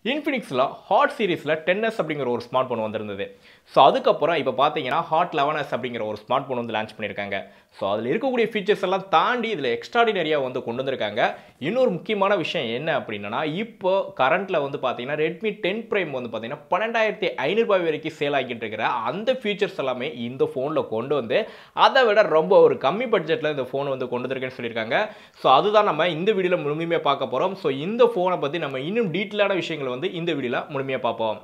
இன்ஃபினிக்ஸில் hot சீரிஸில் ten S அப்படிங்கிற ஒரு ஸ்மார்ட் ஃபோன் வந்திருந்தது ஸோ அதுக்கப்புறம் இப்போ பார்த்தீங்கன்னா ஹாட் லெவனஸ் அப்படிங்கிற ஒரு ஸ்மார்ட் ஃபோன் வந்து லான்ச் பண்ணியிருக்காங்க ஸோ அதில் இருக்கக்கூடிய ஃபீச்சர்ஸ் எல்லாம் தாண்டி இதில் எக்ஸ்ட்ராடினரியாக வந்து கொண்டு வந்திருக்காங்க இன்னொரு முக்கியமான விஷயம் என்ன அப்படின்னா இப்போ கரண்ட்டில் வந்து பார்த்தீங்கன்னா ரெட்மி டென் ப்ரைம் வந்து பார்த்தீங்கன்னா பன்னெண்டாயிரத்தி ஐநூறுபாய் வரைக்கும் சேல் ஆகிட்டு இருக்கிற அந்த ஃபீச்சர்ஸ் எல்லாமே இந்த ஃபோனில் கொண்டு வந்து அதை விட ரொம்ப ஒரு கம்மி பட்ஜெட்டில் இந்த ஃபோன் வந்து கொண்டு வந்திருக்கேன்னு சொல்லியிருக்காங்க ஸோ அதுதான் நம்ம இந்த வீடியோவில் முழுமையாக பார்க்க போகிறோம் ஸோ இந்த ஃபோனை பற்றி நம்ம இன்னும் டீட்டெயிலான விஷயங்களை வந்து இந்த வீடியோவில் முழுமையாக பார்ப்போம்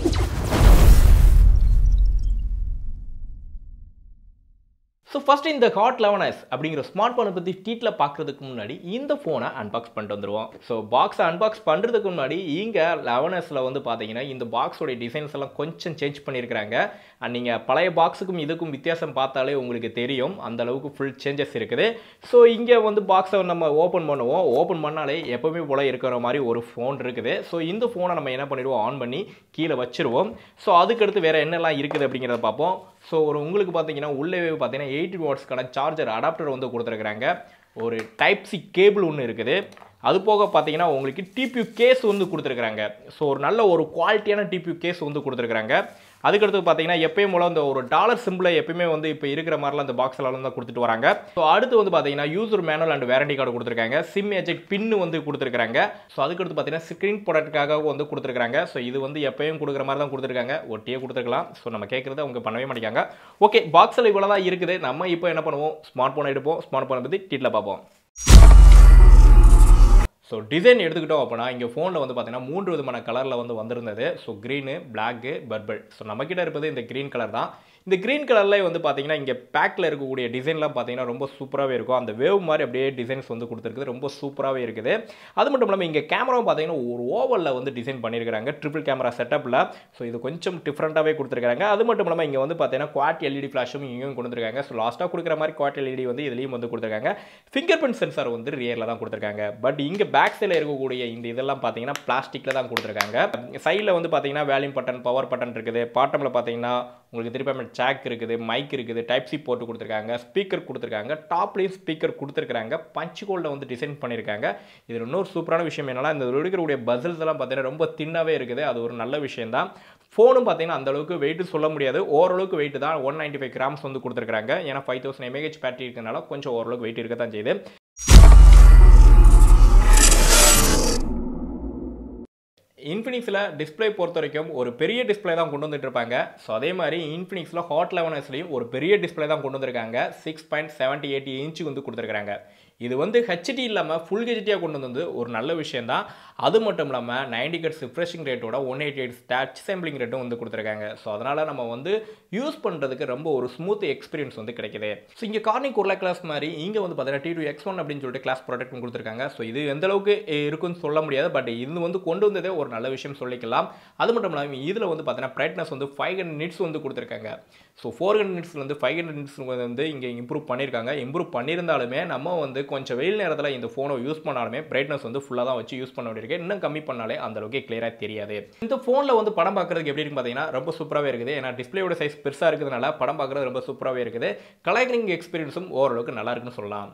ஸோ ஃபஸ்ட் இந்த ஹாட் லெவனஸ் அப்படிங்கிற ஸ்மார்ட் ஃபோனை பற்றி டீட்டில் பார்க்குறதுக்கு முன்னாடி இந்த ஃபோனை அன்பாக்ஸ் பண்ணிட்டு வந்துடுவோம் ஸோ பாக்ஸை அன்பாக்ஸ் பண்ணுறதுக்கு முன்னாடி இங்கே லெவனஸில் வந்து பார்த்தீங்கன்னா இந்த பாக்ஸோடைய டிசைன்ஸ் எல்லாம் கொஞ்சம் சேஞ்ச் பண்ணியிருக்கிறாங்க அண்ட் நீங்கள் பழைய பாக்ஸுக்கும் இதுக்கும் வித்தியாசம் பார்த்தாலே உங்களுக்கு தெரியும் அந்த அளவுக்கு ஃபுல் சேஞ்சஸ் இருக்குது ஸோ இங்கே வந்து பாக்ஸை நம்ம ஓப்பன் பண்ணுவோம் ஓப்பன் பண்ணாலே எப்போவுமே போல இருக்கிற மாதிரி ஒரு ஃபோன் இருக்குது ஸோ இந்த ஃபோனை நம்ம என்ன பண்ணிடுவோம் ஆன் பண்ணி கீழே வச்சிருவோம் ஸோ அதுக்கடுத்து வேறு என்னெல்லாம் இருக்குது அப்படிங்கிறத பார்ப்போம் ஸோ ஒரு உங்களுக்கு பார்த்தீங்கன்னா உள்ளே பார்த்தீங்கன்னா எயிட்டி வாட்ஸ்க்கான சார்ஜர் அடாப்டர் வந்து கொடுத்துருக்குறாங்க ஒரு டைப் சி கேபிள் ஒன்று இருக்குது அது போக பார்த்தீங்கன்னா உங்களுக்கு டிபியூ கேஸ் வந்து கொடுத்துருக்குறாங்க ஸோ ஒரு நல்ல ஒரு குவாலிட்டியான டிபியூ கேஸ் வந்து கொடுத்துருக்குறாங்க அதுக்கடுத்து பார்த்தீங்கன்னா எப்பயும் போல இந்த ஒரு டாலர் சிம்பிளை எப்பயுமே வந்து இப்போ இருக்கிற மாதிரிலாம் அந்த பாக்ஸில் தான் கொடுத்துட்டு வராங்க ஸோ அடுத்து வந்து பார்த்தீங்கன்னா user manual and warranty card கொடுத்துருக்காங்க சிம் எஜெக்ட் பின்னு வந்து கொடுத்துருக்காங்க ஸோ அதுக்கடுத்து பார்த்தீங்கன்னா ஸ்க்ரீன் ப்ராடக்ட்டுக்காக வந்து கொடுத்துருக்காங்க ஸோ இது வந்து எப்பயும் கொடுக்குற மாதிரி தான் கொடுத்துருக்காங்க ஒட்டியே கொடுத்துருக்கலாம் ஸோ நம்ம கேட்குறது அவங்க பண்ணவே மாட்டேங்காங்க ஓகே பாக்ஸில் இவ்வளோ தான் இருக்குது நம்ம இப்போ என்ன பண்ணுவோம் ஸ்மார்ட் ஃபோன் எடுப்போம் ஸ்மார்ட் ஃபோனை பற்றி டீட்டில் பார்ப்போம் ஸோ டிசைன் எடுத்துக்கிட்டோம் அப்படின்னா இங்கே ஃபோனில் வந்து பார்த்தீங்கன்னா மூன்று விதமான கலரில் வந்து வந்திருந்தது so green black purple so நம்மக்கிட்ட இருப்பது இந்த க்ரீன் கலர் தான் இந்த க்ரீன் கலரில் வந்து பார்த்தீங்கன்னா இங்கே பேக்கில் இருக்கக்கூடிய டிசைன்லாம் பார்த்தீங்கன்னா ரொம்ப சூப்பராகவே இருக்கும் அந்த வேவ் மாதிரி அப்படியே டிசைன்ஸ் வந்து கொடுத்துருக்குது ரொம்ப சூப்பராகவே இருக்குது அது மட்டும் இல்லாமல் இங்கே கேமராவும் பார்த்தீங்கன்னா ஒரு ஓவலில் வந்து டிசைன் பண்ணியிருக்காங்க ட்ரிபிள் கேமரா செட்டப்பில் ஸோ இது கொஞ்சம் டிஃப்ரெண்ட்டாகவே கொடுத்துருக்காங்க அது மட்டும் இல்லாமல் இங்கே வந்து பார்த்தீங்கன்னா குவாட் எல்இடி ஃப்ளாஷும் இங்கேயும் கொடுத்துருக்காங்க ஸோ லாஸ்ட்டாக கொடுக்குற மாதிரி குவாட் எல்இடி வந்து இதுலேயும் வந்து கொடுத்துருக்காங்க ஃபிங்கர் பிரிண்ட் சென்சார் வந்து ரியரில் தான் கொடுத்துருக்காங்க பட் இங்கே பேக் சைடில் இருக்கக்கூடிய இந்த இதெல்லாம் பார்த்தீங்கன்னா பிளாஸ்டிக்கில் தான் கொடுத்துருக்காங்க சைடில் வந்து பார்த்தீங்கன்னா வேல்யூம் பட்டன் பவர் பட்டன் இருக்குது பாட்டமில் பார்த்தீங்கன்னா உங்களுக்கு திருப்பி ஜாக் இருக்குது மைக் இருக்குது டைப் சி போட்டு கொடுத்துருக்காங்க ஸ்பீக்கர் கொடுத்துருக்காங்க டாப்லேயும் ஸ்பீக்கர் கொடுத்துருக்காங்க பஞ்ச் கோல்டில் வந்து டிசைன் பண்ணியிருக்காங்க இதில் இன்னொரு சூப்பரான விஷயம் என்னன்னா இந்த எடுக்கக்கூடிய பசில்ஸ் எல்லாம் பார்த்தீங்கன்னா ரொம்ப தின்னாவே இருக்குது அது ஒரு நல்ல விஷயம் தான் ஃபோனும் பார்த்தீங்கன்னா அந்த அளவுக்கு வெயிட் சொல்ல முடியாது ஓரளவுக்கு வெயிட் தான் ஒன் நைன்டி ஃபைவ் கிராம்ஸ் வந்து கொடுத்துருக்காங்க ஏன்னா ஃபைவ் தௌசண்ட் எம்ஏஹெச் பேட்டரி இருக்கனால கொஞ்சம் ஓரளவுக்கு வெயிட் இருக்க தான் செய்யுது இன்ஃபினிக்ஸில் டிஸ்பிளே பொறுத்த வரைக்கும் ஒரு பெரிய டிஸ்பிளே தான் கொண்டு வந்துட்டு இருப்பாங்க ஸோ அதே மாதிரி இன்ஃபினிக்ஸில் ஹாட் லெவனஸ்லையும் ஒரு பெரிய டிஸ்பிளே தான் கொண்டு வந்திருக்காங்க six point seventy eighty inch வந்து கொடுத்துருக்காங்க இது வந்து ஹெச்டி இல்லாமல் ஃபுல் ஹெச்டியாக கொண்டு வந்து ஒரு நல்ல விஷயம் தான் அது மட்டும் இல்லாமல் நைன்டி கட்ஸ் ரிஃப்ரெஷிங் ரேட்டோட one eighty eight touch sampling ரேட்டும் வந்து கொடுத்துருக்காங்க ஸோ அதனால் நம்ம வந்து யூஸ் பண்ணுறதுக்கு ரொம்ப ஒரு ஸ்மூத் எக்ஸ்பீரியன்ஸ் வந்து கிடைக்குது ஸோ இங்கே கார்னிக் உருளை கிளாஸ் மாதிரி இங்கே வந்து பார்த்தீங்கன்னா டி டூ எக்ஸ் ஒன் அப்படின்னு சொல்லிட்டு கிளாஸ் ப்ராடக்ட் கொடுத்துருக்காங்க ஸோ இது எந்த அளவுக்கு இருக்குன்னு சொல்ல முடியாது பட் இது வந்து கொண்டு வந்ததே ஒரு நல்ல விஷயம் சொல்லிக்கலாம் அது மட்டும் இல்லாமல் இதில் வந்து பார்த்தீங்கன்னா பிரைட்னஸ் வந்து ஃபைவ் ஹண்ட்ரட் நிட்ஸ் வந்து கொடுத்துருக்காங்க ஸோ ஃபோர் ஹண்ட்ரட் நிட்ஸ் வந்து ஃபைவ் ஹண்ட்ரட் நிட்ஸ் வந்து இங்கே இம்ப்ரூவ் பண்ணியிருக்காங்க இம்ப்ரூவ் பண்ணியிருந்தாலுமே நம்ம வந்து கொஞ்சம் வெயில் நேரத்தில் இந்த ஃபோனை யூஸ் பண்ணாலுமே பிரைட்னஸ் வந்து ஃபுல்லாக தான் வச்சு யூஸ் பண்ண வேண்டியிருக்கு இன்னும் கம்மி பண்ணாலே அந்த அளவுக்கு கிளியராக தெரியாது இந்த ஃபோனில் வந்து படம் பார்க்குறதுக்கு எப்படி இருக்கு பார்த்தீங்கன்னா ரொம்ப சூப்பராகவே இருக்குது ஏன்னா டிஸ்பிளேயோட சைஸ் பெருசாக இருக்கிறதுனால படம் பார்க்குறது ரொம்ப சூப்பராகவே இருக்குது கலரிங் எக்ஸ்பீரியன்ஸும் ஓரளவுக்கு நல்லா இருக்குன்னு சொல்லலாம்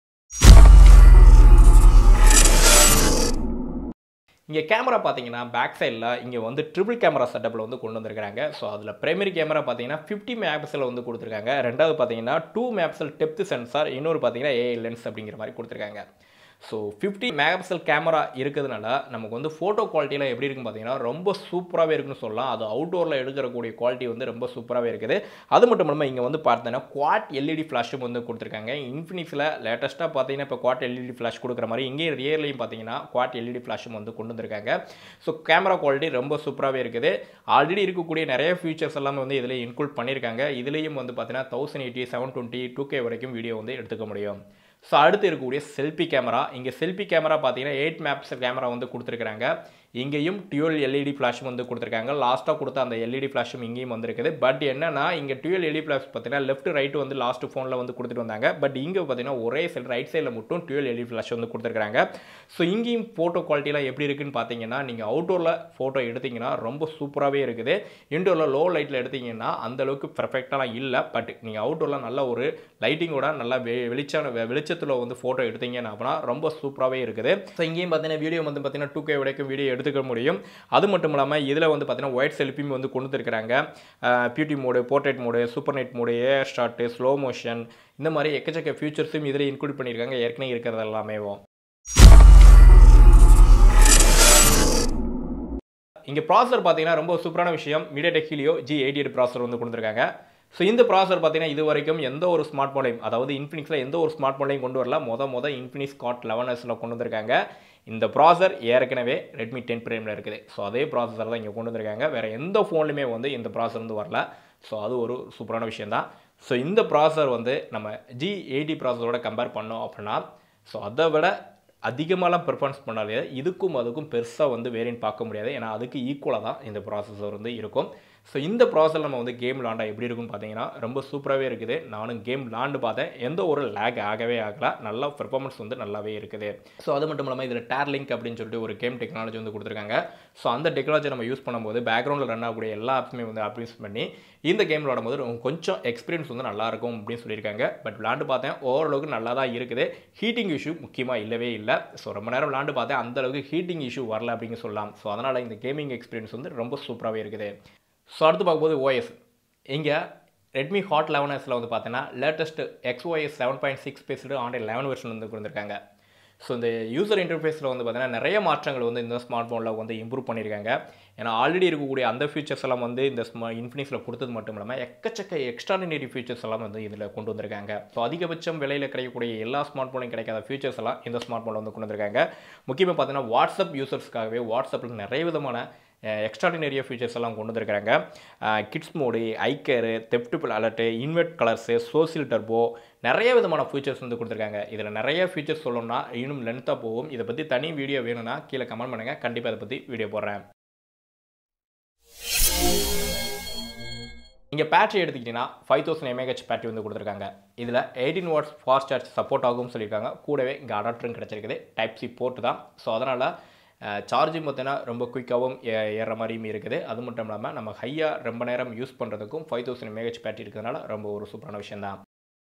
இங்கே கேமரா பார்த்தீங்கன்னா பேக் சைடில் இங்கே வந்து ட்ரிபிள் கேமரா செட்டப்பில் வந்து கொண்டு வந்திருக்காங்க ஸோ அதில் பிரைமரி கேமரா பார்த்தீங்கன்னா ஃபிஃப்டி மேப்ஸில் வந்து கொடுத்துருக்காங்க ரெண்டாவது பார்த்தீங்கன்னா டூ மேப்ஸில் டெப்த் சென்சார் இன்னொரு பார்த்தீங்கன்னா ஏஐ லென்ஸ் அப்படிங்கிற மாதிரி கொடுத்துருக்காங்க ஸோ ஃபிஃப்டி மெகாபிக்சல் கேமரா இருக்கிறதுனால நமக்கு வந்து ஃபோட்டோ குவாலிட்டியில் எப்படி இருக்குன்னு பார்த்தீங்கன்னா ரொம்ப சூப்பராகவே இருக்குன்னு சொல்லலாம் அது அவுட்டோரில் எடுக்கிறக்கூடிய குவாலிட்டி வந்து ரொம்ப சூப்பராகவே இருக்குது அது மட்டும் இல்லாமல் இங்கே வந்து பார்த்தீங்கன்னா குவாட் எல்இடி ஃப்ளாஷும் வந்து கொடுத்துருக்காங்க இன்ஃபினிக்ஸில் லேட்டஸ்ட்டாக பார்த்தீங்கன்னா இப்போ குவாட் எல்இடி ஃப்ளாஷ் கொடுக்குற மாதிரி இங்கேயும் ரியர்லையும் பார்த்தீங்கன்னா குவாட் எல்இடி ஃப்ளாஷும் வந்து கொண்டு வந்திருக்காங்க ஸோ கேமரா குவாலிட்டி ரொம்ப சூப்பராகவே இருக்குது ஆல்ரெடி இருக்கக்கூடிய நிறைய ஃபீச்சர்ஸ் எல்லாமே வந்து இதில் இன்க்ளூட் பண்ணியிருக்காங்க இதுலேயும் வந்து பார்த்தீங்கன்னா thousand eighty seven twenty two K வரைக்கும் வீடியோ வந்து எடுத்துக்க முடியும் ஸோ அடுத்து இருக்கக்கூடிய செல்ஃபி கேமரா இங்கே செல்ஃபி கேமரா பார்த்தீங்கன்னா எயிட் மேப்ஸ் கேமரா வந்து கொடுத்துருக்குறாங்க இங்கேயும் டியூல் எல்இடி ஃப்ளாஷும் வந்து கொடுத்துருக்காங்க லாஸ்ட்டாக கொடுத்த அந்த எல்இடி ஃப்ளாஷும் இங்கேயும் வந்திருக்குது பட் என்னன்னா இங்கே டியூல் எல்இடி ஃப்ளாஷ் பார்த்தீங்கன்னா லெஃப்ட் ரைட்டு வந்து லாஸ்ட் ஃபோனில் வந்து கொடுத்துட்டு வந்தாங்க பட் இங்கே பார்த்தீங்கன்னா ஒரே சைடு ரைட் சைடில் மட்டும் டியூல் எல்இடி ஃப்ளாஷ் வந்து கொடுத்துருக்காங்க ஸோ இங்கேயும் ஃபோட்டோ குவாலிட்டிலாம் எப்படி இருக்குன்னு பார்த்தீங்கன்னா நீங்கள் அவுட்டோரில் ஃபோட்டோ எடுத்தீங்கன்னா ரொம்ப சூப்பராகவே இருக்குது இன்டோரில் லோ லைட்டில் எடுத்தீங்கன்னா அந்த அளவுக்கு பெர்ஃபெக்டாலாம் இல்லை பட் நீங்கள் அவுட்டோரில் நல்ல ஒரு லைட்டிங்கோட நல்லா வெ வெளிச்சான வெளிச்சத்தில் வந்து ஃபோட்டோ எடுத்தீங்கன்னா அப்படின்னா ரொம்ப சூப்பராகவே இருக்குது ஸோ இங்கேயும் பார்த்தீங்கன்னா வீடியோ வந்து பார்த்தீங்கன்னா டூ கே வரைக்கும் வீடியோ எடுத்துக்க முடியும் அது மட்டும் இல்லாமல் இதில் வந்து பார்த்தீங்கன்னா ஒயிட் செல்ஃபியும் வந்து கொண்டு வந்துருக்கிறாங்க beauty mode portrait mode super night mode AR shot slow motion இந்த மாதிரி எக்கச்சக்க ஃபியூச்சர்ஸும் இதில் இன்க்ளூட் பண்ணியிருக்காங்க ஏற்கனவே இருக்கிறது எல்லாமேவும் இங்கே ப்ராசர் பார்த்தீங்கன்னா ரொம்ப சூப்பரான விஷயம் MediaTek Helio G eighty eight processor வந்து கொடுத்துருக்காங்க ஸோ இந்த ப்ராசர் பார்த்தீங்கன்னா இது வரைக்கும் எந்த ஒரு ஸ்மார்ட் ஃபோனையும் அதாவது இன்ஃபினிக்ஸில் எந்த ஒரு ஸ்மார்ட் ஃபோனையும் கொண்டு வரல மொத மொத இன்ஃபினிக்ஸ் காட் லெவன் எஸில் கொண்டு வந்திருக்காங்க இந்த ப்ராசர் ஏற்கனவே ரெட்மி டென் ப்ரைமில் இருக்குது ஸோ அதே ப்ராசஸர் தான் இங்கே கொண்டு வந்திருக்காங்க வேறு எந்த ஃபோன்லையுமே வந்து இந்த ப்ராசர் வந்து வரல ஸோ அது ஒரு சூப்பரான விஷயம் தான் ஸோ இந்த ப்ராசர் வந்து நம்ம ஜி எயிட்டி ப்ராசரோட கம்பேர் பண்ணோம் அப்படின்னா ஸோ அதை விட அதிகமாகலாம் பெர்ஃபார்மன்ஸ் பண்ணாலே இதுக்கும் அதுக்கும் பெருசாக வந்து வேரியன்ட் பார்க்க முடியாது ஏன்னா அதுக்கு ஈக்குவலாக தான் இந்த ப்ராசஸர் வந்து இருக்கும் ஸோ இந்த ப்ராசஸர் நம்ம வந்து கேம் விளாண்டா எப்படி இருக்கும்னு பார்த்தீங்கன்னா ரொம்ப சூப்பராகவே இருக்குது நானும் கேம் விளாண்டு பார்த்தேன் எந்த ஒரு லேக் ஆகவே ஆகல நல்லா பெர்ஃபார்மன்ஸ் வந்து நல்லாவே இருக்குது ஸோ அது மட்டும் இல்லாமல் இதில் டேர் லிங்க் அப்படின்னு சொல்லிட்டு ஒரு கேம் டெக்னாலஜி வந்து கொடுத்துருக்காங்க ஸோ அந்த டெக்னாலஜி நம்ம யூஸ் பண்ணும்போது பேக்ரவுண்டில் ரன் ஆகக்கூடிய எல்லா ஆப்ஸுமே வந்து அப்யூஸ் பண்ணி இந்த கேம் விளாடும் போது கொஞ்சம் எக்ஸ்பீரியன்ஸ் வந்து நல்லாயிருக்கும் அப்படின்னு சொல்லியிருக்காங்க பட் விளாண்டு பார்த்தேன் ஓரளவுக்கு நல்லா தான் இருக்குது ஹீட்டிங் இஷ்யூ முக்கியமாக இல்லவே இல்லை ஸோ ரொம்ப நேரம் விளாண்டு பார்த்தேன் அந்தளவுக்கு ஹீட்டிங் இஷ்யூ வரல அப்படின்னு சொல்லலாம் ஸோ அதனால் இந்த கேமிங் எக்ஸ்பீரியன்ஸ் வந்து ரொம்ப சூப்பராகவே இருக்குது ஸோ அடுத்து பார்க்கும்போது ஓஎஸ் இங்கே ரெட்மி ஹாட் லெவன் எஸில் வந்து பார்த்தீங்கன்னா latest XOS seven point six based Android eleven version வந்து கொடுத்துருக்காங்க ஸோ இந்த யூசர் இன்டர்ஃபேஸில் வந்து பார்த்தீங்கன்னா நிறைய மாற்றங்கள் வந்து இந்த ஸ்மார்ட் ஃபோனில் வந்து இம்ப்ரூவ் பண்ணியிருக்காங்க ஏன்னா ஆல்ரெடி இருக்கக்கூடிய அந்த ஃபீச்சர்ஸ் எல்லாம் வந்து இந்த ஸ்மா இன்ஃபினிக்ஸில் கொடுத்தது மட்டும் இல்லாமல் எக்கச்சக்க எக்ஸ்ட்ராடினரி ஃபீச்சர்ஸ் எல்லாம் வந்து இதில் கொண்டு வந்திருக்காங்க ஸோ அதிகபட்சம் விலையில் கிடைக்கக்கூடிய எல்லா ஸ்மார்ட் ஃபோனையும் கிடைக்காத ஃபீச்சர்ஸ் எல்லாம் இந்த ஸ்மார்ட் ஃபோனில் வந்து கொண்டு வந்திருக்காங்க முக்கியமாக பார்த்தீங்கன்னா வாட்ஸ்அப் யூசர்ஸ்க்காகவே வாட்ஸ்அப்பில் நிறைய விதமான எக்ஸ்ட்ராடினரியாக ஃபீச்சர்ஸ் எல்லாம் கொண்டு வந்திருக்கிறாங்க கிட்ஸ் மோடு ஐக்கரு தெப்டிபிள் alert invert colours social turbo நிறைய விதமான ஃபீச்சர்ஸ் வந்து கொடுத்துருக்காங்க இதில் நிறைய ஃபீச்சர்ஸ் சொல்லணும்னா இன்னும் லென்த்தாக போகும் இதை பற்றி தனி வீடியோ வேணும்னா கீழே கமெண்ட் பண்ணுங்கள் கண்டிப்பாக இதை பற்றி வீடியோ போடுறேன் இங்கே பேட்டரி எடுத்துக்கிட்டிங்கன்னா ஃபைவ் தௌசண்ட் எம்ஏஹெச் பேட்டரி வந்து கொடுத்துருக்காங்க இதில் eighteen watts fast charge support ஆகும்னு சொல்லியிருக்காங்க கூடவே இங்கே அடாப்டரும் கிடச்சிருக்குது டைப் சி போர்ட்டு தான் ஸோ அதனால் சார்ஜிங் பார்த்தீங்கன்னா ரொம்ப குயிக்காகவும் ஏறுற மாதிரியும் இருக்குது அது மட்டும் இல்லாமல் நம்ம ஹையாக ரொம்ப நேரம் யூஸ் பண்ணுறதுக்கும் ஃபைவ் தௌசண்ட் எம்ஏஹெச் பேட்டரி இருக்கிறதுனால ரொம்ப ஒரு சூப்பரான விஷயம் தான்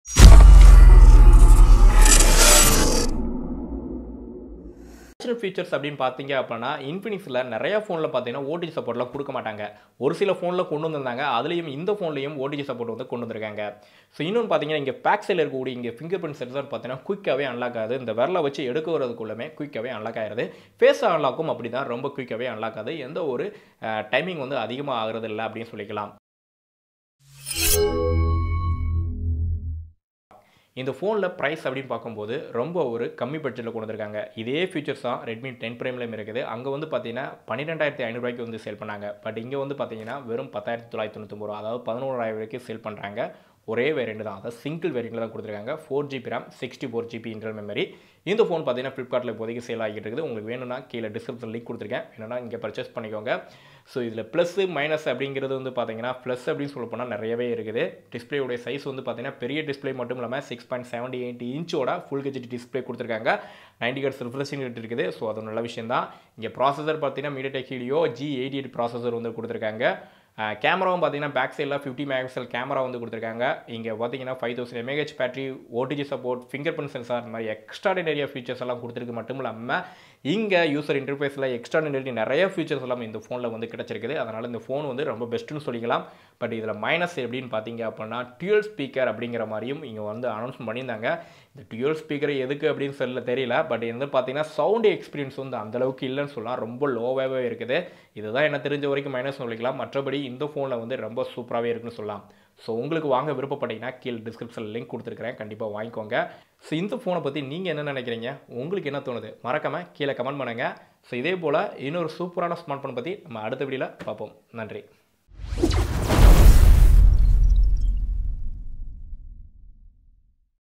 நேச்சுரல் ஃபீச்சர்ஸ் அப்படின்னு பார்த்தீங்க அப்படின்னா இன்ஃபினிக்ஸில் நிறைய ஃபோனில் பார்த்தீங்கன்னா ஓடிஜி சப்போர்ட்லாம் கொடுக்க மாட்டாங்க ஒரு சில ஃபோனில் கொண்டு வந்திருந்தாங்க அதுலேயும் இந்த ஃபோன்லேயும் ஓடிஜி சப்போர்ட் வந்து கொண்டு வந்திருக்காங்க ஸோ இன்னொன்று பார்த்தீங்கன்னா இங்கே பேக் சைடில் இருக்கக்கூடிய இங்கே ஃபிங்கர் பிரிண்ட் சென்சார் பார்த்தீங்கன்னா குயிக்காகவே அன்லாக் ஆகுது இந்த விரலை வச்சு எடுக்கிறதுக்குள்ளமே குயிக்காகவே அன்லாக் ஆகிடுது ஃபேஸ் அன்லாக்கும் அப்படி தான் ரொம்ப குயிக்காகவே அன்லாக் ஆகுது எந்த ஒரு டைமிங் வந்து அதிகமாக ஆகிறது இல்லை அப்படின்னு சொல்லிக்கலாம் இந்த ஃபோனில் ப்ரைஸ் அப்படின்னு பார்க்கும்போது ரொம்ப ஒரு கம்மி பட்ஜெட்டில் கொண்டு வந்திருக்காங்க இதே ஃபீச்சர்ஸ் தான் ரெட்மி டென் ப்ரைம்லையும் இருக்குது அங்கே வந்து பார்த்தீங்கன்னா பன்னிரெண்டாயிரத்தி ஐநூறுரூவாய்க்கு வந்து சேல் பண்ணாங்க பட் இங்கே வந்து பார்த்தீங்கன்னா வெறும் பத்தாயிரத்தி தொள்ளாயிரத்தி தொண்ணூற்றி ரூபா அதாவது பதினோராயிரம் ரூபாய்க்கு சேல் பண்ணுறாங்க ஒரே வேரியண்ட் தான் அதாவது சிங்கிள் வேரியண்ட்டில் தான் கொடுத்துருக்காங்க four GB RAM sixty four GB internal memory இந்த ஃபோன் பார்த்தீங்கன்னா ஃப்ளிப்கார்ட்டில் இப்போதைக்கு சேல் ஆகிட்டு இருக்குது உங்களுக்கு வேணும்னா கீழே டிஸ்கிரிப்ஷன் லிங்க் கொடுத்துருக்கேன் வேணும்னா இங்கே பர்ச்சேஸ் பண்ணிக்கோங்க ஸோ இதில் ப்ளஸ்ஸு மைனஸ் அப்படிங்கிறது வந்து பார்த்தீங்கன்னா ப்ளஸ் அப்படின்னு சொல்ல போனால் நிறையவே இருக்குது டிஸ்பிளேயோடைய சைஸ் வந்து பார்த்தீங்கன்னா பெரிய டிஸ்பிளே மட்டும் இல்லாமல் சிக்ஸ் பாயிண்ட் செவன்டி எயிட் இன்ச்சோட ஃபுல் ஹெச்டி டிஸ்பிளே கொடுத்துருக்காங்க நைன்டி கட்ஸ் ரிஃப்ரெஷிங் ரேட் இருக்குது ஸோ அது நல்ல விஷயம் தான் இங்கே ப்ராசஸர் பார்த்தீங்கன்னா MediaTek Helio G eighty eight processor வந்து கொடுத்துருக்காங்க கேமராவும் பார்த்தீங்கன்னா பேக் சைடில் ஃபிஃப்டி மெகாபிக்சல் கேமரா வந்து கொடுத்துருக்காங்க இங்கே பார்த்தீங்கன்னா five thousand mAh battery OTG support finger print sensor இந்த மாதிரி எக்ஸ்ட்ராடினரியா ஃபீச்சர்ஸ் எல்லாம் கொடுத்துருக்கு மட்டும் இல்லாமல் இங்கே யூசர் இன்டர்ஃபேஸில் எக்ஸ்ட்ராடினரி நிறைய ஃபீச்சர்ஸ் எல்லாம் இந்த ஃபோனில் வந்து கிடச்சிருக்குது அதனால் இந்த ஃபோன் வந்து ரொம்ப பெஸ்ட்டுன்னு சொல்லிக்கலாம் பட் இதில் மைனஸ் எப்படின்னு பார்த்தீங்க அப்படின்னா டியூல் ஸ்பீக்கர் அப்படிங்கிற மாதிரியும் இங்கே வந்து அனௌன்ஸ் பண்ணியிருந்தாங்க இந்த டியூல் ஸ்பீக்கர் எதுக்கு அப்படின்னு சொல்ல தெரியல பட் வந்து பார்த்தீங்கன்னா சவுண்ட் எக்ஸ்பீரியன்ஸ் வந்து அந்தளவுக்கு இல்லைன்னு சொல்லலாம் ரொம்ப லோவாகவே இருக்குது இதுதான் என்ன தெரிஞ்ச வரைக்கும் மைனஸ் சொல்லிக்கலாம் மற்றபடி இந்த ஃபோனில் வந்து ரொம்ப சூப்பராகவே இருக்குன்னு சொல்லலாம் ஸோ உங்களுக்கு வாங்க விருப்பப்பட்டீங்கன்னா கீழே டிஸ்கிரிப்ஷனில் லிங்க் கொடுத்துருக்கிறேன் கண்டிப்பாக வாங்கிக்கோங்க ஸோ இந்த ஃபோனை பற்றி நீங்கள் என்ன நினைக்கிறீங்க உங்களுக்கு என்ன தோணுது மறக்காமல் கீழே கமெண்ட் பண்ணுங்கள் ஸோ இதே போல் இன்னொரு சூப்பரான ஸ்மார்ட் ஃபோன் பற்றி நம்ம அடுத்த வீடியோவில் பார்ப்போம் நன்றி